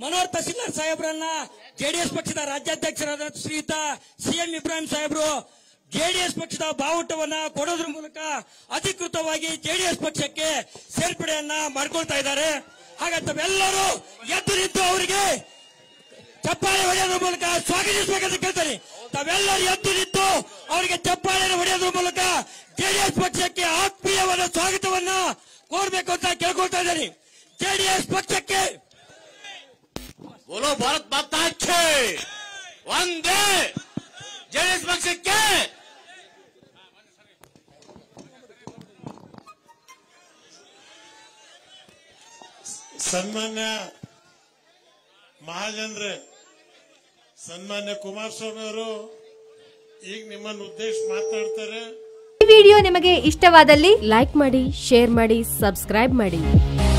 Manohar tahsildar ಸಾಹೇಬ್ರನ್ನ JDS ಪಕ್ಷದ ರಾಜ್ಯಾಧ್ಯಕ್ಷರಾದ ಶ್ರೀಯುತ CM Ibrahim ಸಾಹೇಬ್ರು ಜೆಡಿಎಸ್ ಪಕ್ಷದ ಬಾವುಟವನ್ನ ಕೊಡೋದ್ರ ಮೂಲಕ ಅಧಿಕೃತವಾಗಿ ಜೆಡಿಎಸ್ ಪಕ್ಷಕ್ಕೆ ಸೇರ್ಪಡೆಯನ್ನ ಮಾಡ್ಕೊಳ್ತಾ ಇದ್ದಾರೆ ಹಾಗೆ ತಾವೆಲ್ಲರೂ ಎದ್ದು ನಿಂತು ಅವರಿಗೆ ಚಪ್ಪಾಳೆ ಹೊಡೆಯೋದ್ರ ಮೂಲಕ ಸ್ವಾಗತಿಸಬೇಕಂತ ಕೇಳ್ತಾರೆ ತಾವೆಲ್ಲರೂ ಎದ್ದು ನಿಂತು ಅವರಿಗೆ ಚಪ್ಪಾಳೆ ಹೊಡೆಯೋದ್ರ ಮೂಲಕ ಜೆಡಿಎಸ್ ಪಕ್ಷಕ್ಕೆ ಆತ್ಮೀಯವಾದ ಸ್ವಾಗತವನ್ನ ಕೋರ್ಬೇಕು ಅಂತ ಕೇಳ್ಕೊಳ್ತಾ ಇದ್ದಾರೆ ಜೆಡಿಎಸ್ ಪಕ್ಷಕ್ಕೆ बोलो भारत माता के ಒಂದೇ ಜೆಡಿಎಸ್ ಪಕ್ಷಕ್ಕೆ ಸನ್ಮಾನ್ಯ ಮಹಾಜನ್ರೆ ಸನ್ಮಾನ್ಯ ಕುಮಾರಸ್ವಾಮಿ ಅವರು ಈಗ ನಿಮ್ಮನ್ನು ಉದ್ದೇಶ ಮಾತನಾಡ್ತಾರೆ ಈ ವಿಡಿಯೋ ನಿಮಗೆ ಇಷ್ಟವಾದಲ್ಲಿ ಲೈಕ್ ಮಾಡಿ ಶೇರ್ ಮಾಡಿ ಸಬ್ಸ್ಕ್ರೈಬ್ ಮಾಡಿ